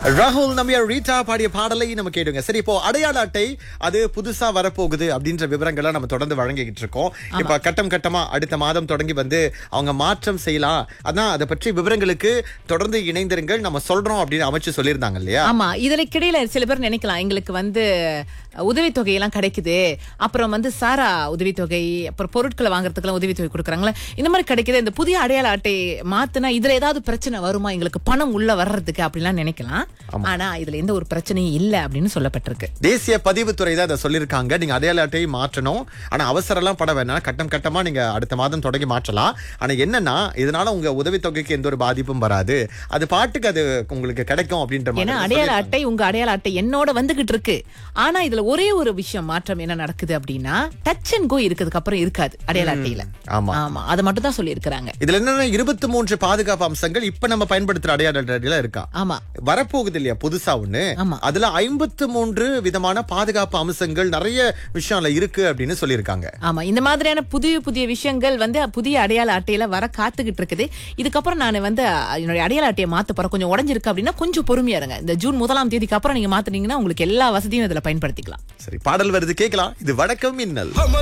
ராகுல் நம்பியா ரீட்டா பாடிய பாடலை நம்ம கேடுங்க சரி இப்போ அடையாள அட்டை அது புதுசா வரப்போகுது அப்படின்ற விவரங்களை நம்ம தொடர்ந்து வழங்கிக்கிட்டு இருக்கோம் இப்ப கட்டம் கட்டமா அடுத்த மாதம் தொடங்கி வந்து அவங்க மாற்றம் செய்யலாம் அதான் அதை பற்றி விவரங்களுக்கு தொடர்ந்து இணைந்திருங்கள் நம்ம சொல்றோம் அப்படின்னு அமைச்சு சொல்லியிருந்தாங்க இல்லையா ஆமா இதற்கிடையில சில பேர் நினைக்கலாம் எங்களுக்கு வந்து உதவித்தொகை எல்லாம் கிடைக்குது அப்புறம் வந்து சாரா உதவித்தொகை அப்புறம் பொருட்களை வாங்குறதுக்கெல்லாம் உதவித்தொகை கொடுக்குறாங்களே இந்த மாதிரி கிடைக்குது இந்த புதிய அடையாள அட்டை மாத்துனா இதுல ஏதாவது பிரச்சனை வருமா எங்களுக்கு பணம் உள்ள வர்றதுக்கு அப்படிலாம் நினைக்கலாம் ஆனா இதுல எந்த ஒரு பிரச்சனையும் இல்ல அப்படின்னு சொல்லப்பட்டிருக்கு தேசிய பதிவுத்துறை தான் அதை சொல்லியிருக்காங்க நீங்க அடையாள அட்டையை மாற்றணும் ஆனா அவசரம் எல்லாம் பட வேணாம் கட்டம் கட்டமா நீங்க அடுத்த மாதம் தொடங்கி மாற்றலாம் ஆனா என்னன்னா இதனால உங்க உதவித்தொகைக்கு எந்த ஒரு பாதிப்பும் வராது அது பாட்டுக்கு அது உங்களுக்கு கிடைக்கும் அப்படின்ற மாதிரி ஏன்னா அடையாள அட்டை உங்க அடையாள அட்டை என்னோட வந்துகிட்டு இருக்கு ஆனா இதுல ஒரே ஒரு விஷயம் மாற்றம் என்ன நடக்குது அப்படின்னா டச் அண்ட் கோ இருக்கிறதுக்கு அப்புறம் இருக்காது அடையாள அட்டையில ஆமா ஆமா அதை மட்டும் தான் சொல்லி இருக்கிறாங்க இதுல என்னன்னா இருபத்தி மூன்று பாதுகாப்பு அம்சங்கள் இப்ப நம்ம பயன்படுத்துற அடையாள அட்டையில இருக்கா ஆமா வரப்போகுது இல்லையா புதுசா ஒண்ணு ஆமா. அதுல ஐம்பத்து மூன்று விதமான பாதுகாப்பு அம்சங்கள் நிறைய விஷயம்ல இருக்கு அப்படின்னு சொல்லியிருக்காங்க ஆமா இந்த மாதிரியான புதிய புதிய விஷயங்கள் வந்து புதிய அடையாள அட்டையில வர காத்துக்கிட்டு இருக்குது இதுக்கப்புறம் நான் வந்து அஹ், என்னுடைய அடையாள அட்டையை மாத்த போறேன் கொஞ்சம் உடஞ்சிருக்கு அப்படின்னா கொஞ்சம் பொறுமையா இருங்க இந்த ஜூன் முதலாம் தேதிக்கு அப்புறம் நீங்க மாத்துனீங்கன்னா உங்களுக்கு எல்லா வசதியும் இதுல பயன்படுத்திக்கலாம் சரி பாடல் வருது கேட்கலாம் இது வடக்கம் மின்னல்